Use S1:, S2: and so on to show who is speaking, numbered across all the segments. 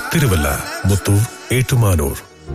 S1: Thiruvalla Muthoor Ettumanoor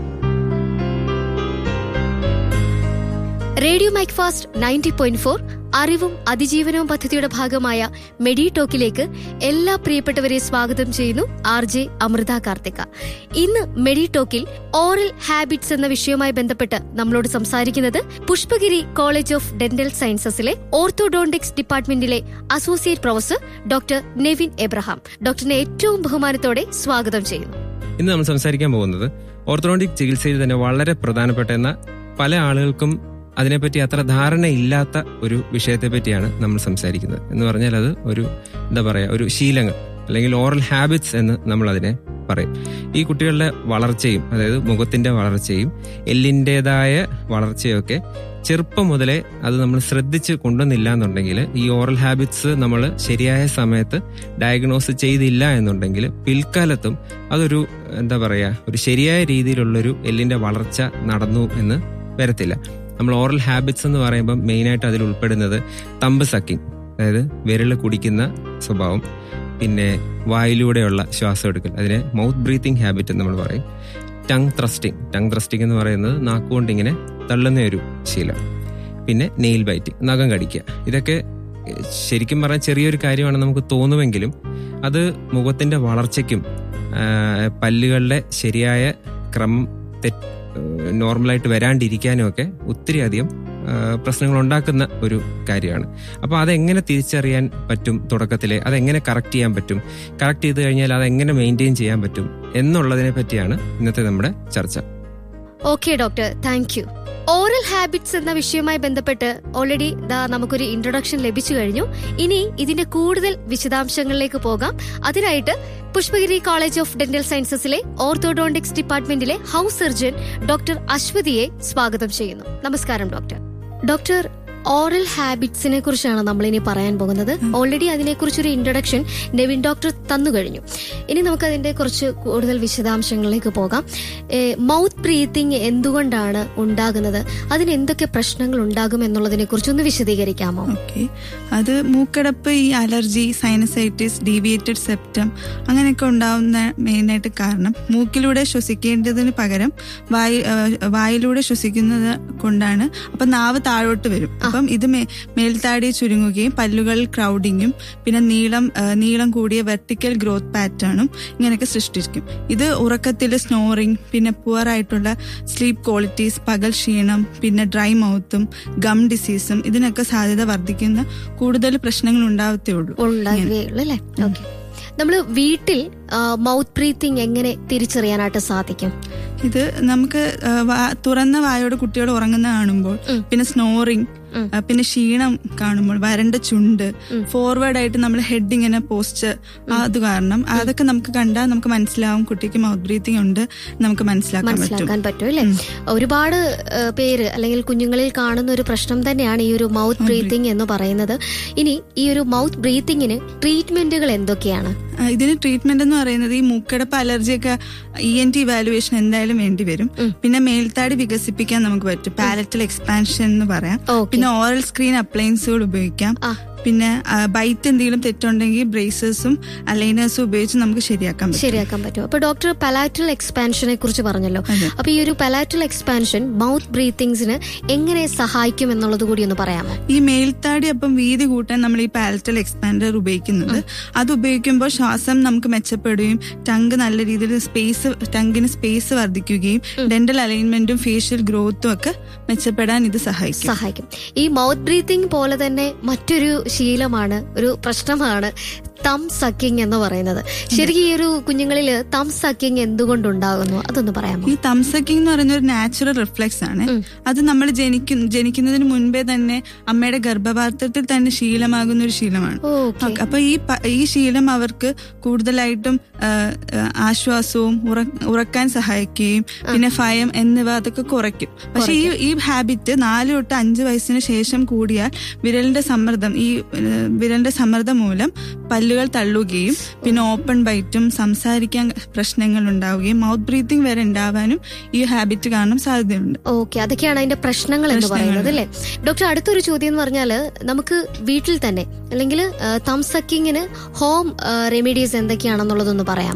S2: radio Macfast ninety point four അറിവും അതിജീവനവും പദ്ധതിയുടെ ഭാഗമായ മെഡി ടോക്കിലേക്ക് എല്ലാ പ്രിയപ്പെട്ടവരെ സ്വാഗതം ചെയ്യുന്നു ആർ ജെ അമൃത കാർത്തിക ഇന്ന് മെഡി ടോക്കിൽ ഓറൽ ഹാബിറ്റ്സ് എന്ന വിഷയവുമായി ബന്ധപ്പെട്ട് നമ്മളോട് സംസാരിക്കുന്നത് പുഷ്പഗിരി കോളേജ് ഓഫ് ഡെന്റൽ സയൻസസിലെ ഓർത്തോഡോണ്ടിക്സ് ഡിപ്പാർട്ട്മെന്റിലെ associate professor doctor Nevin Abraham ഡോക്ടറിനെ ഏറ്റവും ബഹുമാനത്തോടെ സ്വാഗതം ചെയ്യുന്നു
S3: ഇന്ന് നമ്മൾ സംസാരിക്കാൻ പോകുന്നത് ഓർത്തോഡോണ്ടിക് ചികിത്സയിൽ തന്നെ വളരെ പ്രധാനപ്പെട്ട എന്ന പല ആളുകൾക്കും അതിനെപ്പറ്റി അത്ര ധാരണയില്ലാത്ത ഒരു വിഷയത്തെ പറ്റിയാണ് നമ്മൾ സംസാരിക്കുന്നത് എന്ന് പറഞ്ഞാൽ അത് ഒരു എന്താ പറയാ ഒരു ശീലങ്ങൾ അല്ലെങ്കിൽ ഓറൽ ഹാബിറ്റ്സ് എന്ന് നമ്മൾ അതിനെ പറയും ഈ കുട്ടികളുടെ വളർച്ചയും അതായത് മുഖത്തിന്റെ വളർച്ചയും എല്ലിൻ്റെതായ വളർച്ചയൊക്കെ ചെറുപ്പം മുതലേ അത് നമ്മൾ ശ്രദ്ധിച്ച് കൊണ്ടുവന്നില്ല എന്നുണ്ടെങ്കിൽ ഈ ഓറൽ ഹാബിറ്റ്സ് നമ്മൾ ശരിയായ സമയത്ത് ഡയഗ്നോസ് ചെയ്തില്ല എന്നുണ്ടെങ്കിൽ പിൽക്കാലത്തും അതൊരു എന്താ പറയാ ഒരു ശരിയായ രീതിയിലുള്ളൊരു എല്ലിന്റെ വളർച്ച നടന്നു എന്ന് വരത്തില്ല നമ്മൾ ഓറൽ ഹാബിറ്റ്സ് എന്ന് പറയുമ്പോൾ മെയിനായിട്ട് അതിൽ ഉൾപ്പെടുന്നത് തമ്പ് സക്കിങ് അതായത് വിരൽ കുടിക്കുന്ന സ്വഭാവം പിന്നെ വായിലൂടെയുള്ള ശ്വാസം എടുക്കൽ അതിനെ മൗത്ത് ബ്രീത്തിങ് ഹാബിറ്റ് എന്ന് നമ്മൾ പറയും ടങ് ത്രസ്റ്റിംഗ് ടങ് ത്രസ്റ്റിംഗ് എന്ന് പറയുന്നത് നാക്കുകൊണ്ട് ഇങ്ങനെ തള്ളുന്ന ഒരു ശീലം പിന്നെ നെയിൽ ബൈറ്റിംഗ് നഖം കടിക്കുക ഇതൊക്കെ എഹ്, ശരിക്കും പറഞ്ഞാൽ ചെറിയൊരു കാര്യമാണ് നമുക്ക് തോന്നുമെങ്കിലും അത് മുഖത്തിന്റെ വളർച്ചയ്ക്കും ആ, പല്ലുകളുടെ ശരിയായ ക്രമം തെറ്റ് നോർമലായിട്ട് വരാണ്ടിരിക്കാനും ഒക്കെ ഒത്തിരി അധികം പ്രശ്നങ്ങൾ ഉണ്ടാക്കുന്ന ഒരു കാര്യമാണ് അപ്പോൾ അതെങ്ങനെ തിരിച്ചറിയാൻ പറ്റും തുടക്കത്തിലെ അതെങ്ങനെ കറക്റ്റ് ചെയ്യാൻ പറ്റും കറക്റ്റ് ചെയ്ത് കഴിഞ്ഞാൽ അതെങ്ങനെ മെയിൻറ്റെയിൻ ചെയ്യാൻ പറ്റും എന്നുള്ളതിനെ പറ്റിയാണ് ഇന്നത്തെ നമ്മുടെ ചർച്ച
S2: okay doctor thank you oral habits എന്ന വിഷയവുമായി ബന്ധപ്പെട്ട് ഓൾറെഡി ദാ നമുക്കൊരു ഇൻട്രൊഡക്ഷൻ ലഭിച്ചു കഴിഞ്ഞു ഇനി ഇതിന്റെ കൂടുതൽ വിശദാംശങ്ങളിലേക്ക് പോകാം അതിനായിട്ട് പുഷ്പഗിരി കോളേജ് ഓഫ് ഡെന്റൽ സയൻസസിലെ ഓർത്തോഡോണ്ടിക്സ് ഡിപ്പാർട്ട്മെന്റിലെ ഹൗസ് സർജൻ ഡോക്ടർ അശ്വതിയെ സ്വാഗതം ചെയ്യുന്നു നമസ്കാരം ഡോക്ടർ ഡോക്ടർ ഓറൽ ഹാബിറ്റ്സിനെ കുറിച്ചാണ് നമ്മൾ ഇനി പറയാൻ പോകുന്നത് ഓൾറെഡി അതിനെക്കുറിച്ചൊരു ഇൻട്രൊഡക്ഷൻ നെവിൻ ഡോക്ടർ തന്നു കഴിഞ്ഞു ഇനി നമുക്ക് അതിന്റെ കുറച്ച് കൂടുതൽ വിശദാംശങ്ങളിലേക്ക് പോകാം മൗത്ത് ബ്രീത്തിങ് എന്തുകൊണ്ടാണ് ഉണ്ടാകുന്നത് അതിന് എന്തൊക്കെ പ്രശ്നങ്ങൾ ഉണ്ടാകും എന്നുള്ളതിനെ കുറിച്ച് ഒന്ന് വിശദീകരിക്കാമോ
S4: ഓക്കെ അത് മൂക്കടപ്പ് ഈ അലർജി സൈനസൈറ്റിസ് ഡീവിയേറ്റഡ് സെപ്റ്റം അങ്ങനെയൊക്കെ ഉണ്ടാവുന്ന മെയിനായിട്ട് കാരണം മൂക്കിലൂടെ ശ്വസിക്കേണ്ടതിന് പകരം വായു ആ, വായിലൂടെ ശ്വസിക്കുന്നത് കൊണ്ടാണ് അപ്പൊ നാവ് താഴോട്ട് വരും അപ്പം ഇത് മേ- മേൽത്താടി ചുരുങ്ങുകയും പല്ലുകളിൽ ക്രൗഡിങ്ങും പിന്നെ നീളം ആ, നീളം കൂടിയ വെർട്ടിക്കൽ ഗ്രോത്ത് പാറ്റേണും ഇങ്ങനെയൊക്കെ സൃഷ്ടിക്കും ഇത് ഉറക്കത്തിൽ സ്നോറിങ് പിന്നെ പുവർ ആയിട്ടുള്ള സ്ലീപ്പ് ക്വാളിറ്റീസ് പകൽ ക്ഷീണം പിന്നെ ഡ്രൈ മൗത്തും ഗം ഡിസീസും ഇതിനൊക്കെ സാധ്യത വർദ്ധിക്കുന്ന കൂടുതൽ പ്രശ്നങ്ങൾ ഉണ്ടാവത്തേ ഉള്ളൂ
S2: ഉണ്ടാകുകയുള്ളൂ അല്ലേ ഓക്കെ നമ്മൾ വീട്ടിൽ മൗത്ത് ബ്രീത്തിങ് എങ്ങനെ തിരിച്ചറിയാനായിട്ട് സാധിക്കും
S4: ഇത് നമുക്ക് ആ, വാ- തുറന്ന വായോട് കുട്ടികൾ ഉറങ്ങുന്ന കാണുമ്പോൾ
S2: ഉം.
S4: പിന്നെ സ്നോറിങ്
S2: ഉം.
S4: പിന്നെ ക്ഷീണം കാണുമ്പോൾ വരണ്ട ചുണ്ട്
S2: ഉം.
S4: ഫോർവേഡ് ആയിട്ട് നമ്മൾ ഹെഡ് ഇങ്ങനെ പോസ്റ്റ് അത് കാരണം അതൊക്കെ നമുക്ക് കണ്ടാൽ നമുക്ക് മനസ്സിലാവും കുട്ടിക്ക് മൗത്ത് ബ്രീത്തിങ് ഉണ്ട് നമുക്ക് മനസ്സിലാക്കാൻ പറ്റും
S2: മനസ്സിലാക്കാൻ പറ്റും അല്ലേ ഒരുപാട് ആ, പേര് അല്ലെങ്കിൽ കുഞ്ഞുങ്ങളിൽ കാണുന്ന ഒരു പ്രശ്നം തന്നെയാണ് ഈ ഒരു മൗത്ത് ബ്രീത്തിങ് എന്ന് പറയുന്നത് ഇനി ഈ ഒരു മൗത്ത് ബ്രീത്തിങ്ങിന് ട്രീറ്റ്മെന്റുകൾ എന്തൊക്കെയാണ്
S4: ആ, ഇതിന് ട്രീറ്റ്മെന്റ് എന്ന് പറയുന്നത് ഈ മൂക്കടപ്പ് അലർജിയൊക്കെ ഇ എൻ ടി ഇവാലുവേഷൻ എന്തായാലും വേണ്ടി വരും
S2: ഉം.
S4: പിന്നെ മേൽത്താടി വികസിപ്പിക്കാൻ നമുക്ക് പറ്റും പാലറ്റൽ എക്സ്പാൻഷൻ എന്ന് പറയാം
S2: ഓക്കെ
S4: പിന്നെ ഓറൽ സ്ക്രീൻ അപ്ലയൻസുകൾ ഉപയോഗിക്കാം
S2: ആ.
S4: പിന്നെ ബൈറ്റ് എന്തെങ്കിലും തെറ്റുണ്ടെങ്കിൽ ബ്രേസസും അലൈനേഴ്സും ഉപയോഗിച്ച് നമുക്ക് ശരിയാക്കാൻ പറ്റും
S2: ശരിയാക്കാൻ പറ്റും അപ്പൊ ഡോക്ടർ പലാറ്റൽ എക്സ്പാൻഷനെ കുറിച്ച് പറഞ്ഞല്ലോ
S4: അതെ.
S2: അപ്പൊ ഈ ഒരു പലാറ്റൽ എക്സ്പാൻഷൻ മൗത്ത് ബ്രീത്തിങ്സിന് എങ്ങനെ സഹായിക്കും എന്നുള്ളത് കൂടി ഒന്ന് പറയാമോ
S4: ഈ മേൽത്താടി അപ്പം വീതി കൂട്ടാൻ നമ്മൾ ഈ പാലറ്റൽ എക്സ്പാൻഡർ ഉപയോഗിക്കുന്നുണ്ട് അത് ഉപയോഗിക്കുമ്പോൾ ശ്വാസം നമുക്ക് മെച്ചപ്പെടുകയും ടങ്ക് നല്ല രീതിയിൽ സ്പേസ് ടങ്കിന് സ്പേസ് വർദ്ധിക്കുകയും ഡെന്റൽ അലൈൻമെന്റും ഫേഷ്യൽ ഗ്രോത്തും ഒക്കെ മെച്ചപ്പെടാൻ ഇത് സഹായിക്കും
S2: സഹായിക്കും ഈ മൗത്ത് ബ്രീത്തിങ് പോലെ തന്നെ മറ്റൊരു ശീലമാണ് ഒരു പ്രശ്നമാണ് തം സക്കിങ് എന്ന് പറയുന്നത് ശരിക്കും ഈ ഒരു കുഞ്ഞുങ്ങളിൽ തം സക്കിങ് എന്തുകൊണ്ടുണ്ടാകുന്നു അതൊന്ന് പറയാമോ
S4: ഈ തംസക്കിംഗ് എന്ന് പറയുന്ന ഒരു നാച്ചുറൽ റിഫ്ലെക്സ് ആണ്
S2: ഉം.
S4: അത് നമ്മൾ ജനിക്കും ജനിക്കുന്നതിന് മുൻപേ തന്നെ അമ്മയുടെ ഗർഭപാത്രത്തിൽ തന്നെ ശീലമാകുന്ന ഒരു ശീലമാണ്
S2: ഓക്കെ
S4: ഓക്കെ. അപ്പൊ ഈ പ- ഈ ശീലം അവർക്ക് കൂടുതലായിട്ടും ആ, ആ, ആശ്വാസവും ഉറ- ഉറക്കാൻ സഹായിക്കുകയും പിന്നെ ഭയം എന്നിവ അതൊക്കെ കുറയ്ക്കും പക്ഷെ ഈ ഈ ഹാബിറ്റ് നാല് തൊട്ട് അഞ്ച് വയസ്സിന് ശേഷം കൂടിയാൽ വിരലിന്റെ സമ്മർദ്ദം ഈ ഏ, വിരലിന്റെ സമ്മർദ്ദം മൂലം പല്ലുകൾ തള്ളുകയും പിന്നെ ഓപ്പൺ ബൈറ്റും സംസാരിക്കാൻ പ്രശ്നങ്ങൾ ഉണ്ടാവുകയും മൗത്ത് ബ്രീത്തിങ് വരെ ഉണ്ടാവാനും ഈ ഹാബിറ്റ് കാരണം സാധ്യതയുണ്ട്
S2: ഓക്കെ അതൊക്കെയാണ് അതിന്റെ പ്രശ്നങ്ങൾ എന്ന്
S4: പ്രശ്നങ്ങൾ.
S2: പറയുന്നത് അല്ലേ ഡോക്ടർ അടുത്തൊരു ചോദ്യം എന്ന് പറഞ്ഞാല് നമുക്ക് വീട്ടിൽ തന്നെ അല്ലെങ്കിൽ തം സക്കിങ്ങിന് ഹോം റെമഡീസ് എന്തൊക്കെയാണെന്നുള്ളതൊന്ന് പറയാമോ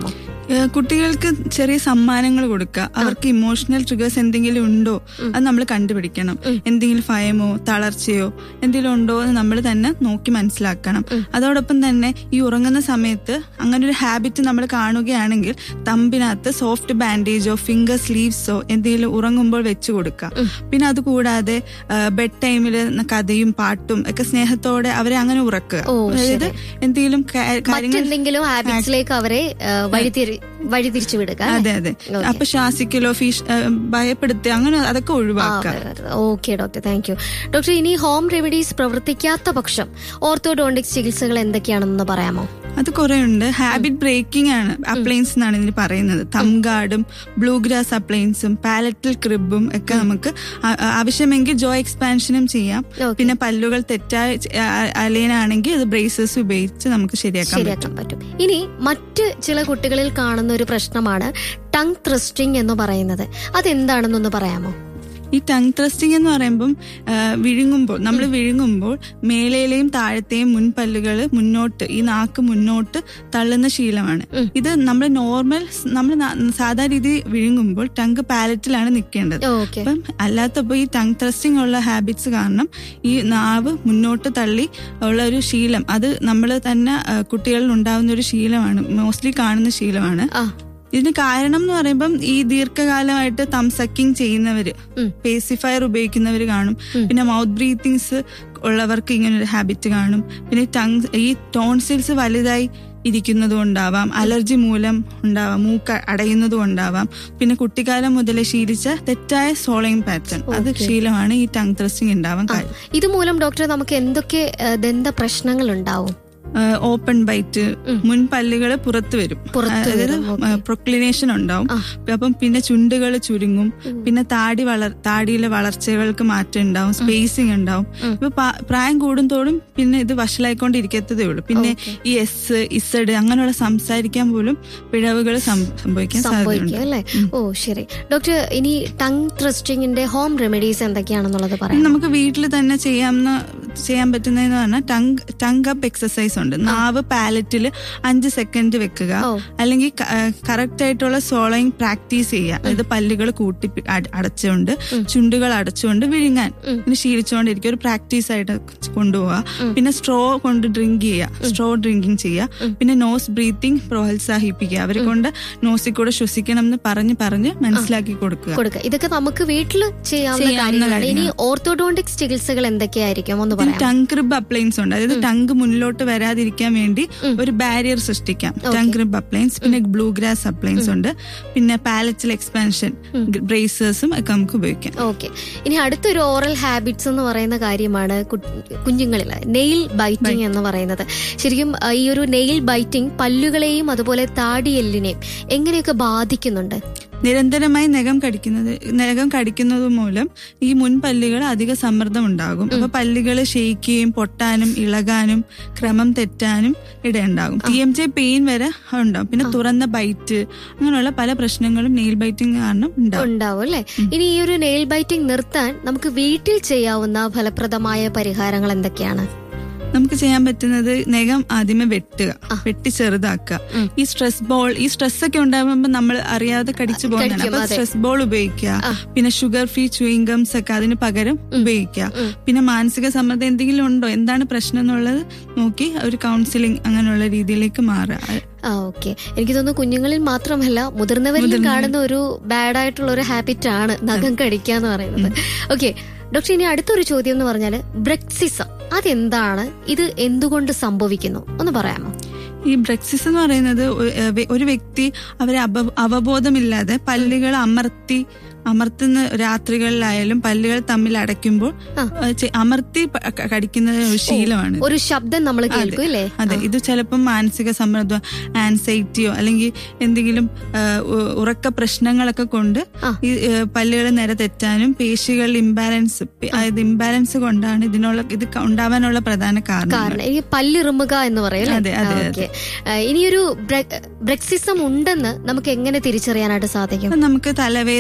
S4: ഏഹ് കുട്ടികൾക്ക് ചെറിയ സമ്മാനങ്ങൾ കൊടുക്കുക അവർക്ക് ഇമോഷണൽ ട്രിഗേഴ്സ് എന്തെങ്കിലും ഉണ്ടോ അത് നമ്മൾ കണ്ടുപിടിക്കണം എന്തെങ്കിലും ഭയമോ തളർച്ചയോ എന്തെങ്കിലും ഉണ്ടോ എന്ന് നമ്മൾ തന്നെ നോക്കി മനസ്സിലാക്കണം അതോടൊപ്പം തന്നെ ഈ ഉറങ്ങുന്ന സമയത്ത് അങ്ങനെ ഒരു ഹാബിറ്റ് നമ്മൾ കാണുകയാണെങ്കിൽ തമ്പിനകത്ത് സോഫ്റ്റ് ബാൻഡേജോ ഫിംഗർ സ്ലീവ്സോ എന്തെങ്കിലും ഉറങ്ങുമ്പോൾ വെച്ച് കൊടുക്കുക പിന്നെ അത് കൂടാതെ ബെഡ് ടൈമിൽ കഥയും പാട്ടും ഒക്കെ സ്നേഹത്തോടെ അവരെ അങ്ങനെ ഉറക്കുക
S2: ഓ,
S4: അതായത് എന്തെങ്കിലും കാ- കാര്യങ്ങൾ
S2: മറ്റെന്തെങ്കിലും ഹാബിറ്റ്സിലേക്ക് അവരെ ആ, വഴിതിരി വഴിതിരിച്ചു വിടുക
S4: അതെ അതെ
S2: Okay.
S4: അപ്പൊ ശ്വാസിക്കലോ ഫീഷ് ഭയപ്പെടുത്തുക അങ്ങനെ അതൊക്കെ ഒഴിവാക്കുക
S2: okay doctor thank you doctor ഇനി ഹോം റെമഡീസ് പ്രവർത്തിക്കാത്ത പക്ഷം ഓർത്തോഡോണ്ടിക്സ് ചികിത്സകൾ എന്തൊക്കെയാണെന്ന് പറയാമോ
S4: അത് കുറെ ഉണ്ട് ഹാബിറ്റ് ബ്രേക്കിംഗ് ആണ് അപ്ലയൻസ് എന്നാണ് ഇതിന് പറയുന്നത് തം ഗാർഡും ബ്ലൂ ഗ്രാസ് അപ്ലയൻസും പാലറ്റൽ ക്രിബും ഒക്കെ നമുക്ക് ആ- ആ- ആവശ്യമെങ്കിൽ ജോ എക്സ്പാൻഷനും ചെയ്യാം
S2: Okay.
S4: പിന്നെ പല്ലുകൾ തെറ്റായി അലയനാണെങ്കിൽ അത് ബ്രേസസ് ഉപയോഗിച്ച് നമുക്ക് ശരിയാക്കാൻ പറ്റും
S2: ശരിയാക്കാൻ പറ്റും ഇനി മറ്റ് ചില കുട്ടികളിൽ കാണുന്ന ഒരു പ്രശ്നമാണ് ടങ് ത്രസ്റ്റിംഗ് എന്ന് പറയുന്നത് അതെന്താണെന്നൊന്ന് പറയാമോ
S4: ഈ ടങ് ത്രസ്റ്റിംഗ് എന്ന് പറയുമ്പം ആ, വിഴുങ്ങുമ്പോൾ നമ്മൾ വിഴുങ്ങുമ്പോൾ മേലേലെയും താഴത്തെയും മുൻപല്ലുകൾ മുന്നോട്ട് ഈ നാക്ക് മുന്നോട്ട് തള്ളുന്ന ശീലമാണ് ഇത് നമ്മൾ നോർമൽ നമ്മൾ സാധാ രീതി വിഴുങ്ങുമ്പോൾ ടങ്ക് പാലറ്റിലാണ് നിൽക്കേണ്ടത്
S2: ഓക്കെ
S4: അപ്പം അല്ലാത്തപ്പോൾ ഈ ടങ് ത്രസ്റ്റിംഗ് ഉള്ള ഹാബിറ്റ്സ് കാരണം ഈ നാവ് മുന്നോട്ട് തള്ളി ഉള്ള ഒരു ശീലം അത് നമ്മൾ തന്നെ ആ, കുട്ടികളിൽ ഉണ്ടാവുന്ന ഒരു ശീലമാണ് മോസ്റ്റ്ലി കാണുന്ന ശീലമാണ്
S2: ആ
S4: ഇതിന് കാരണം എന്ന് പറയുമ്പം ഈ ദീർഘകാലമായിട്ട് തം സക്കിങ് ചെയ്യുന്നവര്
S2: ഉം.
S4: പേസിഫയർ ഉപയോഗിക്കുന്നവർ കാണും പിന്നെ മൗത്ത് ബ്രീത്തിങ്സ് ഉള്ളവർക്ക് ഇങ്ങനെ ഒരു ഹാബിറ്റ് കാണും പിന്നെ ടങ് ഈ ടോൺസിൽസ് വലുതായി ഇരിക്കുന്നത് കൊണ്ടാവാം അലർജി മൂലം ഉണ്ടാവാം മൂക്ക് അടയുന്നത് കൊണ്ടാവാം പിന്നെ കുട്ടിക്കാലം മുതലേ ശീലിച്ച തെറ്റായ സോളയിങ് പാറ്റേൺ അത് ശീലമാണ് ഈ ടങ് ത്രസ്റ്റിംഗ് ഉണ്ടാവാൻ കാര്യം
S2: ഇതുമൂലം ഡോക്ടർ നമുക്ക് എന്തൊക്കെ ആ, ദന്ത പ്രശ്നങ്ങൾ ഉണ്ടാവും
S4: ഓപ്പൺ ബൈറ്റ് മുൻ പല്ലുകൾ പുറത്തു വരും
S2: പുറത്ത്
S4: അതായത്
S2: വരും, okay.
S4: പ്രൊക്ലിനേഷൻ ഉണ്ടാവും
S2: ആ.
S4: അപ്പം പിന്നെ ചുണ്ടുകൾ ചുരുങ്ങും പിന്നെ താടി വളർ താടിയിലെ വളർച്ചകൾക്ക് മാറ്റം ഉണ്ടാവും സ്പേസിങ് ഉണ്ടാവും ഇപ്പൊ പാ- പ്രായം കൂടുന്തോറും പിന്നെ ഇത് വഷളായിക്കൊണ്ടിരിക്കത്തതേ ഉള്ളൂ പിന്നെ ഈ എസ് ഇസഡ് അങ്ങനെയുള്ള സംസാരിക്കാൻ പോലും പിഴവുകൾ സംഭവിക്കാൻ സാധ്യതയുണ്ട്
S2: സംഭവിക്കും അല്ലേ ഓ ശരി ഡോക്ടർ ഇനി ടങ് ത്രസ്റ്റിംഗിന്റെ ഹോം റെമഡീസ് എന്തൊക്കെയാണെന്നുള്ളത്
S4: പിന്നെ
S2: പറയാം
S4: നമുക്ക് വീട്ടിൽ തന്നെ ചെയ്യാവുന്ന ചെയ്യാൻ പറ്റുന്നതെന്ന് പറഞ്ഞാൽ ടങ് ടങ് അപ്പ് എക്സസൈസ് ഉണ്ട് നാവ് പാലറ്റിൽ അഞ്ച് സെക്കൻഡ് വെക്കുക
S2: ഓ.
S4: അല്ലെങ്കിൽ കറക്റ്റ് ആയിട്ടുള്ള സോളയിങ് പ്രാക്ടീസ് ചെയ്യുക അതായത് പല്ലുകൾ കൂട്ടി പി- അട- അടച്ചുകൊണ്ട് ചുണ്ടുകൾ അടച്ചുകൊണ്ട് വിഴുങ്ങാൻ ഇങ്ങനെ ശീലിച്ചുകൊണ്ടിരിക്കുക ഒരു പ്രാക്ടീസ് ആയിട്ട് കൊണ്ടുപോവുക പിന്നെ സ്ട്രോ കൊണ്ട് ഡ്രിങ്ക് ചെയ്യുക സ്ട്രോ ഡ്രിങ്കിങ് ചെയ്യുക പിന്നെ നോസ് ബ്രീത്തിങ് പ്രോത്സാഹിപ്പിക്കുക അവരെ കൊണ്ട് നോസിൽ കൂടെ ശ്വസിക്കണം എന്ന് പറഞ്ഞ് പറഞ്ഞ് മനസ്സിലാക്കി കൊടുക്കുക
S2: കൊടുക്കുക ഇതൊക്കെ നമുക്ക് വീട്ടിൽ ചെയ്യാവുന്ന
S4: ചെയ്യാവുന്ന
S2: കാര്യങ്ങളാണ് ഇനി
S4: കാര്യങ്ങളാണ്.
S2: ഓർത്തോഡോണ്ടിക്സ് ചികിത്സകൾ എന്തൊക്കെയായിരിക്കും ഒന്ന് പറയാം
S4: ടങ് ക്രിബ് അപ്ലയൻസ് ഉണ്ട് അതായത് ടങ്ക് മുന്നിലോട്ട് വരാതിരിക്കാൻ വേണ്ടി ഒരു ബാരിയർ സൃഷ്ടിക്കാം ടങ് ക്രിബ് അപ്ലയൻസ് പിന്നെ ബ്ലൂ ഗ്രാസ് അപ്ലയൻസ് ഉണ്ട് പിന്നെ പാലറ്റൽ എക്സ്പാൻഷൻ ബ്രേസേഴ്സും ഒക്കെ നമുക്ക് ഉപയോഗിക്കാം
S2: ഓക്കെ ഇനി അടുത്തൊരു ഓറൽ ഹാബിറ്റ്സ് എന്ന് പറയുന്ന കാര്യമാണ് കു- കുഞ്ഞുങ്ങളിൽ നെയിൽ ബൈറ്റിംഗ് എന്ന് പറയുന്നത് ശരിക്കും ആ, ഈ ഒരു നെയിൽ ബൈറ്റിംഗ് പല്ലുകളെയും അതുപോലെ താടിയെല്ലിനെയും എങ്ങനെയൊക്കെ ബാധിക്കുന്നുണ്ട്
S4: നിരന്തരമായി നഖം കടിക്കുന്നത് നഖം കടിക്കുന്നത് മൂലം ഈ മുൻപല്ലുകൾ അധിക സമ്മർദ്ദം ഉണ്ടാകും അപ്പൊ പല്ലുകൾ ക്ഷയിക്കുകയും പൊട്ടാനും ഇളകാനും ക്രമം തെറ്റാനും ഇടയുണ്ടാകും ടി എം ജെ പെയിൻ വരെ ഉണ്ടാവും പിന്നെ തുറന്ന ബൈറ്റ് അങ്ങനെയുള്ള പല പ്രശ്നങ്ങളും നെയിൽ ബൈറ്റിംഗ് കാരണം ഉണ്ടാവും
S2: ഉണ്ടാവും അല്ലെ ഇനി ഈ ഒരു നെയിൽ ബൈറ്റിംഗ് നിർത്താൻ നമുക്ക് വീട്ടിൽ ചെയ്യാവുന്ന ഫലപ്രദമായ പരിഹാരങ്ങൾ എന്തൊക്കെയാണ്
S4: നമുക്ക് ചെയ്യാൻ പറ്റുന്നത് നഖം ആദ്യമേ വെട്ടുക വെട്ടി ചെറുതാക്കുക ഈ സ്ട്രെസ് ബോൾ ഈ സ്ട്രെസ് ഒക്കെ ഉണ്ടാകുമ്പോൾ നമ്മൾ അറിയാതെ കടിച്ചു പോകുന്നതാണ്
S2: കടിക്കും,
S4: അപ്പൊ
S2: അതെ.
S4: സ്ട്രെസ് ബോൾ ഉപയോഗിക്കുക പിന്നെ ഷുഗർ ഫ്രീ ചൂയിങ്ഗംസ് ഒക്കെ അതിന് പകരം ഉപയോഗിക്കുക പിന്നെ മാനസിക സമ്മർദ്ദം എന്തെങ്കിലും ഉണ്ടോ എന്താണ് പ്രശ്നം എന്നുള്ളത് നോക്കി ഒരു കൗൺസിലിംഗ് അങ്ങനെയുള്ള രീതിയിലേക്ക് മാറുക
S2: ആ ഓക്കെ എനിക്ക് തോന്നുന്നു കുഞ്ഞുങ്ങളിൽ മാത്രമല്ല മുതിർന്നവരിൽ കാണുന്ന ഒരു ബാഡ് ആയിട്ടുള്ള ഒരു ഹാബിറ്റ് ആണ് നഖം കടിക്കുക എന്ന് പറയുന്നത് ഓക്കെ ഡോക്ടർ ഇനി അടുത്തൊരു ചോദ്യം എന്ന് പറഞ്ഞാൽ ബ്രെക്സിസം അതെന്താണ് ഇത് എന്തുകൊണ്ട് സംഭവിക്കുന്നു ഒന്ന് പറയാമോ
S4: ഈ ബ്രെക്സിസ് എന്ന് പറയുന്നത് ഒ- ഏ, വെ- ഒരു വ്യക്തി അവരെ അപ അവബോധമില്ലാതെ പല്ലുകൾ അമർത്തി അമർത്തുന്ന രാത്രികളിലായാലും പല്ലുകൾ തമ്മിൽ അടയ്ക്കുമ്പോൾ
S2: ആ.
S4: ഏ, ചെ- അമർത്തി പ- ക- കടിക്കുന്ന ഒരു ശീലമാണ്
S2: ഒരു ശബ്ദം നമ്മൾ കേൾക്കും അല്ലേ
S4: അതെ ഇത് ചിലപ്പം മാനസിക സമ്മർദ്ദം ആൻസൈറ്റിയോ അല്ലെങ്കിൽ എന്തെങ്കിലും ആ, ഉ- ഉറക്ക പ്രശ്നങ്ങളൊക്കെ കൊണ്ട്
S2: ആ.
S4: ഈ പല്ലുകൾ നിര തെറ്റാനും പേശികളിൽ ഇംബാലൻസ് അതായത് ഇംബാലൻസ് കൊണ്ടാണ് ഇതിനുള്ള ഇത് ക- ഉണ്ടാവാനുള്ള പ്രധാന കാരണം
S2: കാരണം ഈ പല്ലിറുമുക എന്ന് പറയും
S4: അതെ, അതെ,
S2: ഓക്കെ ഇനിയൊരു ബ്രെക്സിസം ഉണ്ടെന്ന് നമുക്ക് എങ്ങനെ തിരിച്ചറിയാനായിട്ട് സാധിക്കും
S4: അപ്പൊ നമുക്ക് തലവേദന ഉണ്ടോ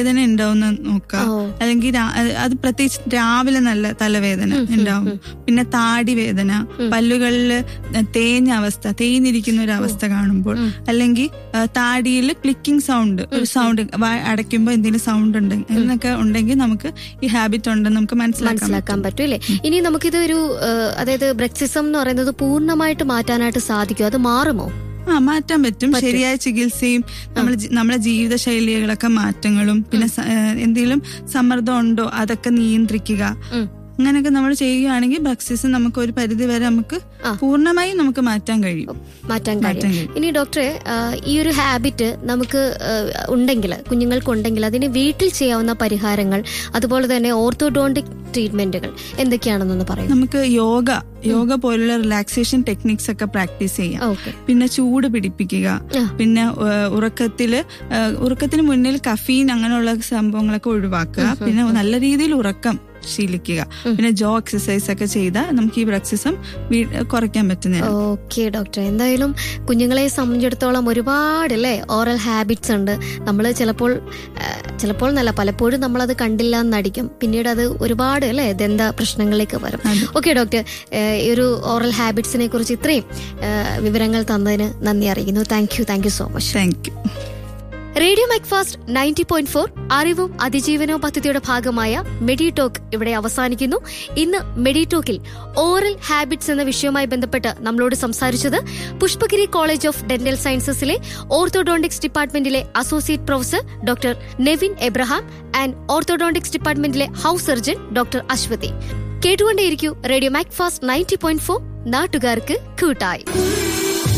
S4: എന്ന് നോക്കുക
S2: ഓ.
S4: അല്ലെങ്കിൽ രാ- അത് പ്രത്യേകിച്ച് രാവിലെ നല്ല തലവേദന ഉണ്ടാവും പിന്നെ താടി വേദന പല്ലുകളിൽ തേഞ്ഞ അവസ്ഥ തേഞ്ഞിരിക്കുന്ന ഒരു അവസ്ഥ കാണുമ്പോൾ അല്ലെങ്കിൽ താടിയിൽ ക്ലിക്കിംഗ് സൗണ്ട് ഒരു സൗണ്ട് അടയ്ക്കുമ്പോൾ എന്തെങ്കിലും സൗണ്ട് ഉണ്ട് എന്നൊക്കെ ഉണ്ടെങ്കിൽ നമുക്ക് ഈ ഹാബിറ്റ് ഉണ്ടെന്ന് നമുക്ക് മനസ്സിലാക്കാൻ
S2: മനസ്സിലാക്കാൻ പറ്റും അല്ലേ ഇനി നമുക്കിത് ഒരു ഏഹ്, അതായത് ബ്രക്സിസം എന്ന് പറയുന്നത് പൂർണ്ണമായിട്ട് മാറ്റാനായിട്ട് സാധിക്കും അത് മാറുമോ
S4: ആ മാറ്റാൻ പറ്റും ശരിയായ ചികിത്സയും നമ്മൾ നമ്മളെ ജീവിത ശൈലികളൊക്കെ മാറ്റങ്ങളും പിന്നെ സ- ഏഹ് എന്തെങ്കിലും സമ്മർദ്ദം ഉണ്ടോ അതൊക്കെ നിയന്ത്രിക്കുക
S2: ഉം.
S4: അങ്ങനെയൊക്കെ നമ്മൾ ചെയ്യുകയാണെങ്കിൽ ബ്രക്സിസ് നമുക്ക് ഒരു പരിധി വരെ നമുക്ക്
S2: ആ.
S4: പൂർണ്ണമായും നമുക്ക് മാറ്റാൻ കഴിയും
S2: മാറ്റാൻ
S4: മാറ്റാൻ
S2: കഴിയും
S4: കഴിയും.
S2: ഇനി ഡോക്ടറെ ആ, ഈ ഒരു ഹാബിറ്റ് നമുക്ക് ഉണ്ടെങ്കിൽ കുഞ്ഞുങ്ങൾക്കുണ്ടെങ്കിൽ അതിന് വീട്ടിൽ ചെയ്യാവുന്ന പരിഹാരങ്ങൾ അതുപോലെ തന്നെ ഓർത്തോഡോണ്ടിക് ട്രീറ്റ്മെന്റുകൾ എന്തൊക്കെയാണെന്നൊന്ന് പറയും
S4: നമുക്ക് യോഗ യോഗ പോലുള്ള റിലാക്സേഷൻ ടെക്നിക്സ് ഒക്കെ പ്രാക്ടീസ് ചെയ്യാം
S2: ഓക്കെ
S4: പിന്നെ ചൂട് പിടിപ്പിക്കുക
S2: ആ.
S4: പിന്നെ ഏഹ്, ഉറക്കത്തില് ഏഹ്, ഉറക്കത്തിന് മുന്നിൽ കഫീൻ അങ്ങനെയുള്ള സംഭവങ്ങളൊക്കെ ഒഴിവാക്കുക പിന്നെ നല്ല രീതിയിൽ ഉറക്കം ശീലിക്കുക പിന്നെ ജോ എക്സസൈസ് ഒക്കെ ചെയ്താൽ നമുക്ക് ഈ ബ്രക്സിസം കുറയ്ക്കാൻ പറ്റുന്നതാണ്
S2: ഓക്കെ ഡോക്ടർ എന്തായാലും കുഞ്ഞുങ്ങളെ സംബന്ധിച്ചിടത്തോളം ഒരുപാട് അല്ലേ ഓറൽ ഹാബിറ്റ്സ് ഉണ്ട് നമ്മൾ ചിലപ്പോൾ ആ, ചിലപ്പോൾ നല്ല പലപ്പോഴും നമ്മളത് കണ്ടില്ല എന്നടിക്കും പിന്നീട് അത് ഒരുപാട് അല്ലേ ദന്ത പ്രശ്നങ്ങളിലേക്ക് വരും
S4: അതെ.
S2: ഓക്കെ ഡോക്ടർ ഏഹ്, ഈ ഒരു ഓറൽ ഹാബിറ്റ്സിനെ കുറിച്ച് ഇത്രയും ഏഹ്, വിവരങ്ങൾ തന്നതിന് നന്ദി അറിയിക്കുന്നു thank you thank you so much
S4: thank you
S2: radio MACFAST ninety point four അറിവും അതിജീവനവും പദ്ധതിയുടെ ഭാഗമായ മെഡിടോക്ക് ഇവിടെ അവസാനിക്കുന്നു ഇന്ന് മെഡിടോക്കിൽ ഓറൽ ഹാബിറ്റ്സ് എന്ന വിഷയവുമായി ബന്ധപ്പെട്ട് നമ്മളോട് സംസാരിച്ചത് പുഷ്പഗിരി കോളേജ് ഓഫ് ഡെന്റൽ സയൻസസിലെ ഓർത്തോഡോണ്ടിക്സ് ഡിപ്പാർട്ട്മെന്റിലെ associate professor doctor Nevin Abraham and orthodontics ഡിപ്പാർട്ട്മെന്റിലെ ഹൌസ് സർജൻ ഡോക്ടർ അശ്വതി കേട്ടുകൊണ്ടേയിരിക്കൂ radio MACFAST ninety point four നാട്ടുകാർക്ക് കൂട്ടായി